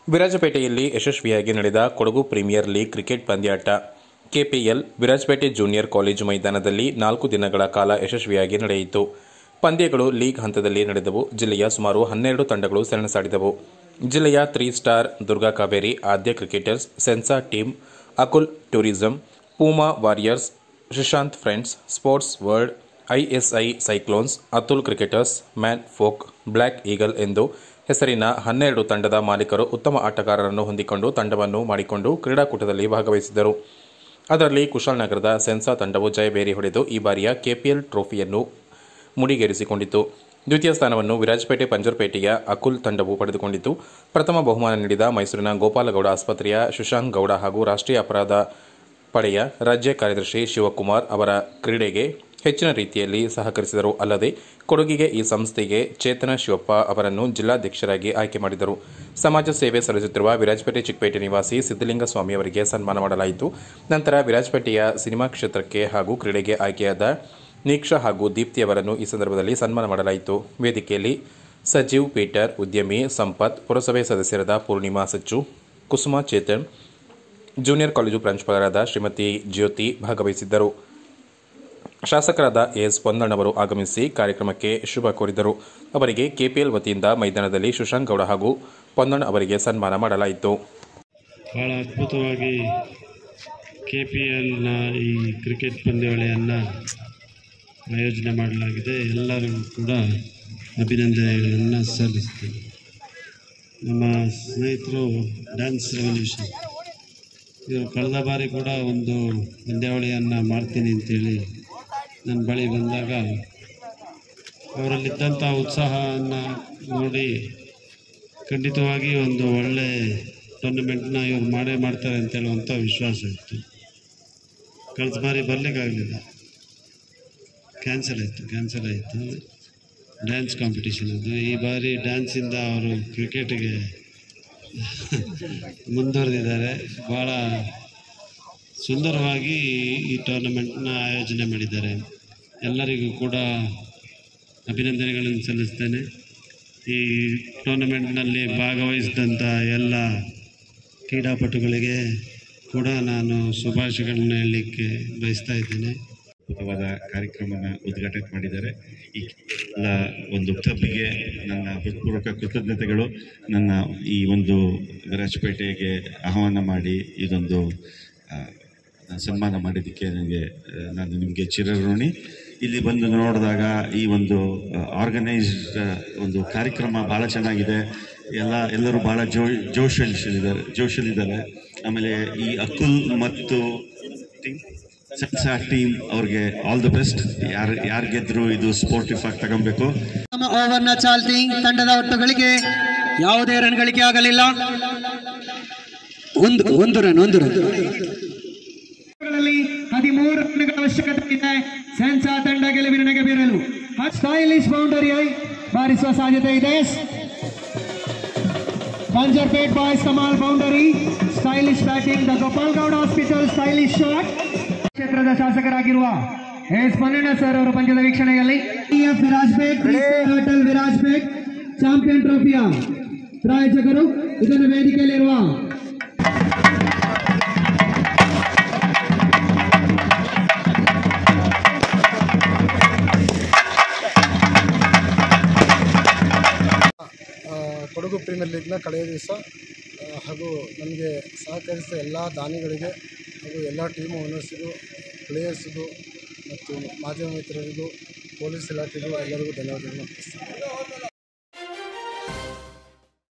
ವಿರಾಜಪೇಟೆಯಲ್ಲಿ ಯಶಸ್ವಿಯಾಗಿ ನಡೆದ Kodagu premier league cricket ಪಂದ್ಯಾಟ ಕೆಪಿಎಲ್ ವಿರಾಜಪೇಟೆ ಜೂನಿಯರ್ ಕಾಲೇಜು ಮೈದಾನದಲ್ಲಿ ನಾಲ್ಕು ದಿನಗಳ ಕಾಲ ಯಶಸ್ವಿಯಾಗಿ ನಡೆಯಿತು ಪಂದ್ಯಗಳು ಲೀಗ್ ಹಂತದಲ್ಲಿ ನಡೆದವು ಜಿಲ್ಲೆಯ ಸುಮಾರು ಹನ್ನೆರಡು ತಂಡಗಳು ಸೆಣಸಾಡಿದವು ಜಿಲ್ಲೆಯ three star Durga Kaveri Adya cricketers Sensa team Akul tourism Puma warriors Shashant friends sports world ISI cyclones Atul cricketers man ಫೋಕ್ ಬ್ಲ್ಯಾಕ್ ಈಗಲ್ ಎಂದು ಹೆಸರಿನ ಹನ್ನೆರಡು ತಂಡದ ಮಾಲೀಕರು ಉತ್ತಮ ಆಟಗಾರರನ್ನು ಹೊಂದಿಕೊಂಡು ತಂಡವನ್ನು ಮಾಡಿಕೊಂಡು ಕ್ರೀಡಾಕೂಟದಲ್ಲಿ ಭಾಗವಹಿಸಿದರು ಅದರಲ್ಲಿ ಕುಶಾಲನಗರದ ಸೆನ್ಸಾ ತಂಡವು ಜಯಬೇರಿ ಹೊಡೆದು ಈ ಬಾರಿಯ ಕೆಪಿಎಲ್ ಟ್ರೋಫಿಯನ್ನು ಮುಡಿಗೇರಿಸಿಕೊಂಡಿತು ದ್ವಿತೀಯ ಸ್ಥಾನವನ್ನು ವಿರಾಜಪೇಟೆ ಪಂಜರ್ಪೇಟೆಯ ಅಕುಲ್ ತಂಡವು ಪಡೆದುಕೊಂಡಿತು ಪ್ರಥಮ ಬಹುಮಾನ ನೀಡಿದ ಮೈಸೂರಿನ ಗೋಪಾಲಗೌಡ ಆಸ್ಪತ್ರೆಯ ಶಶಾಂಕ್ ಗೌಡ ಹಾಗೂ ರಾಷ್ಟ್ರೀಯ ಅಪರಾಧ ಪಡೆಯ ರಾಜ್ಯ ಕಾರ್ಯದರ್ಶಿ ಶಿವಕುಮಾರ್ ಅವರ ಕ್ರೀಡೆಗೆ ಹೆಚ್ಚಿನ ರೀತಿಯಲ್ಲಿ ಸಹಕರಿಸಿದರು ಅಲ್ಲದೆ ಕೊಡಗಿಗೆ ಈ ಸಂಸ್ಥೆಗೆ ಚೇತನ ಶಿವಪ್ಪ ಅವರನ್ನು ಜಿಲ್ಲಾಧ್ಯಕ್ಷರಾಗಿ ಆಯ್ಕೆ ಮಾಡಿದರು ಸಮಾಜ ಸೇವೆ ಸಲ್ಲಿಸುತ್ತಿರುವ ವಿರಾಜಪೇಟೆ ಚಿಕ್ಕಪೇಟೆ ನಿವಾಸಿ ಸಿದ್ದಲಿಂಗ ಸ್ವಾಮಿ ಅವರಿಗೆ ಸನ್ಮಾನ ಮಾಡಲಾಯಿತು ನಂತರ ವಿರಾಜಪೇಟೆಯ ಸಿನಿಮಾ ಕ್ಷೇತ್ರಕ್ಕೆ ಹಾಗೂ ಕ್ರೀಡೆಗೆ ಆಯ್ಕೆಯಾದ ನೀಕ್ಷಾ ಹಾಗೂ ದೀಪ್ತಿ ಅವರನ್ನು ಈ ಸಂದರ್ಭದಲ್ಲಿ ಸನ್ಮಾನ ಮಾಡಲಾಯಿತು ವೇದಿಕೆಯಲ್ಲಿ ಸಜೀವ್ ಪೀಟರ್ ಉದ್ಯಮಿ ಸಂಪತ್ ಪುರಸಭೆ ಸದಸ್ಯರಾದ ಪೂರ್ಣಿಮಾ ಸಚ್ಚು ಕುಸುಮಾ ಚೇತನ್ ಜೂನಿಯರ್ ಕಾಲೇಜು ಪ್ರಾಂಶುಪಾಲರಾದ ಶ್ರೀಮತಿ ಜ್ಯೋತಿ ಭಾಗವಹಿಸಿದ್ದರು ಶಾಸಕರಾದ ಎಸ್ ಪೊನ್ನಣ್ಣವರು ಆಗಮಿಸಿ ಕಾರ್ಯಕ್ರಮಕ್ಕೆ ಶುಭ ಕೋರಿದರು ಅವರಿಗೆ ಕೆಪಿಎಲ್ ವತಿಯಿಂದ ಮೈದಾನದಲ್ಲಿ ಶಶಾಂಕ್ ಗೌಡ ಹಾಗೂ ಪೊನ್ನಣ್ಣ ಅವರಿಗೆ ಸನ್ಮಾನ ಮಾಡಲಾಯಿತು ಭಾಳ ಅದ್ಭುತವಾಗಿ ಕೆ ಪಿ ಎಲ್ನ ಈ ಕ್ರಿಕೆಟ್ ಪಂದ್ಯಾವಳಿಯನ್ನು ಆಯೋಜನೆ ಮಾಡಲಾಗಿದೆ ಎಲ್ಲರಿಗೂ ಕೂಡ ಅಭಿನಂದನೆಗಳನ್ನು ಸಲ್ಲಿಸ್ತೀನಿ ನಮ್ಮ ಸ್ನೇಹಿತರು ಡ್ಯಾನ್ಸ್ ರೆವಲ್ಯೂಷನ್ ಇವರು ಕಳೆದ ಬಾರಿ ಕೂಡ ಒಂದು ಪಂದ್ಯಾವಳಿಯನ್ನು ಮಾಡ್ತೀನಿ ಅಂತೇಳಿ ನನ್ನ ಬಳಿ ಬಂದಾಗ ಅವರಲ್ಲಿದ್ದಂಥ ಉತ್ಸಾಹವನ್ನು ನೋಡಿ ಖಂಡಿತವಾಗಿ ಒಂದು ಒಳ್ಳೆ ಟೂರ್ನಮೆಂಟ್ನ ಇವ್ರು ಮಾಡೇ ಮಾಡ್ತಾರೆ ಅಂತ ಹೇಳುವಂಥ ವಿಶ್ವಾಸ ಇತ್ತು ಕಳೆದ ಬಾರಿ ಬರಲಿಕ್ಕಾಗಲಿಲ್ಲ ಕ್ಯಾನ್ಸಲ್ ಆಯಿತು ಕ್ಯಾನ್ಸಲ್ ಆಯಿತು ಡ್ಯಾನ್ಸ್ ಕಾಂಪಿಟೇಷನ್ ಅದು ಈ ಬಾರಿ ಡ್ಯಾನ್ಸಿಂದ ಅವರು ಕ್ರಿಕೆಟ್ಗೆ ಮುಂದುವರೆದಿದ್ದಾರೆ ಭಾಳ ಸುಂದರವಾಗಿ ಈ ಟೂರ್ನಮೆಂಟ್ನ ಆಯೋಜನೆ ಮಾಡಿದ್ದಾರೆ ಎಲ್ಲರಿಗೂ ಕೂಡ ಅಭಿನಂದನೆಗಳನ್ನು ಸಲ್ಲಿಸ್ತೇನೆ ಈ ಟೂರ್ನಮೆಂಟ್ನಲ್ಲಿ ಭಾಗವಹಿಸಿದಂಥ ಎಲ್ಲ ಕ್ರೀಡಾಪಟುಗಳಿಗೆ ಕೂಡ ನಾನು ಶುಭಾಶಯಗಳನ್ನ ಹೇಳಲಿಕ್ಕೆ ಬಯಸ್ತಾ ಇದ್ದೇನೆ ಅದ್ಭುತವಾದ ಕಾರ್ಯಕ್ರಮನ ಉದ್ಘಾಟನೆ ಮಾಡಿದ್ದಾರೆ ಈ ಎಲ್ಲ ಒಂದು ಕ್ಲಬ್ಗೆ ನನ್ನ ಹೃತ್ಪೂರ್ವಕ ಕೃತಜ್ಞತೆಗಳು ನನ್ನ ಈ ಒಂದು ವಿರಾಜಪೇಟೆಗೆ ಆಹ್ವಾನ ಮಾಡಿ ಇದೊಂದು ಆ, ಸನ್ಮಾನ ಮಾಡಿದ್ದಕ್ಕೆ ನನಗೆ ಆ, ನಾನು ನಿಮಗೆ ಚಿರಋಣಿ ಇಲ್ಲಿ ಬಂದು ನೋಡಿದಾಗ ಈ ಒಂದು ಆರ್ಗನೈಸ್ಡ್ ಒಂದು ಕಾರ್ಯಕ್ರಮ ಭಾಳ ಚೆನ್ನಾಗಿದೆ ಎಲ್ಲ ಎಲ್ಲರೂ ಭಾಳ ಜೋ ಜೋಶಲ್ಲಿದ್ದಾರೆ ಜೋಶಲ್ಲಿದ್ದಾರೆ ಆಮೇಲೆ ಈ ಅಕುಲ್ ಮತ್ತು ಸೆನ್ಸಾ ಟೀಮ್ ಅವ್ರಿಗೆ ಆಲ್ ದ ಬೆಸ್ಟ್ ಯಾರು ಯಾರು ಗೆದ್ರು ಇದು ಸ್ಪೋರ್ಟಿವ್ ಆಗಿ ತಗೊಬೇಕು ನಮ್ಮ ಓವರ್ನ ಚಾಲ್ತಿ ತಂಡದ ಒಟ್ಟುಗಳಿಗೆ ಯಾವುದೇ ರನ್ ಗಳಿಕೆ ಆಗಲಿಲ್ಲ ಒಂದು ಒಂದು ರನ್ ಒಂದು ರನ್ ಹದಿಮೂರು ರನ್ಗಳ ಅವಶ್ಯಕತೆ ಇದೆ ಸೆನ್ಸಾ ತಂಡ ಗೆಲುವಿನ ನಗೆ ಬೀರಲು ಸ್ಟೈಲಿಶ್ ಬೌಂಡರಿ ಬಾರಿಸುವ ಸಾಧ್ಯತೆ ಇದೆ ಪಂಜರ್ಪೇಟ್ ಬಾಯ್ಸ್ ಕಮಾಲ್ boundary stylish batting the Gopal Gowda hospital stylish shot ಕ್ಷೇತ್ರದ ಶಾಸಕರಾಗಿರುವ ಎಸ್ ಪನ್ನಣ್ಣ ಸರ್ ಅವರು ಪಂದ್ಯದ ವೀಕ್ಷಣೆಯಲ್ಲಿ F Virajpet hotel Virajpet champion ಟ್ರೋಫಿಯ ಪ್ರಾಯೋಜಕರು ಇದನ್ನು ವೇದಿಕೆಯಲ್ಲಿರುವ ಆ, ಕೊಡಗು ಪ್ರೀಮಿಯರ್ ಲೀಗ್ನ ಕಳೆಯ ದಿವಸ ಆ, ಹಾಗೂ ನಮಗೆ ಸಹಕರಿಸಿದ ಎಲ್ಲ ದಾನಿಗಳಿಗೆ ಹಾಗೂ ಎಲ್ಲ ಟೀಮ್ ಓನರ್ಸಿಗೂ ಪ್ಲೇಯರ್ಸಿಗೂ ಮತ್ತು ಮಾಧ್ಯಮ ಮಿತ್ರರಿಗೂ ಪೊಲೀಸ್ ಇಲಾಖೆಗೂ ಎಲ್ಲರಿಗೂ ಧನ್ಯವಾದಗಳನ್ನು ಅರ್ಪಿಸ್ತೀನಿ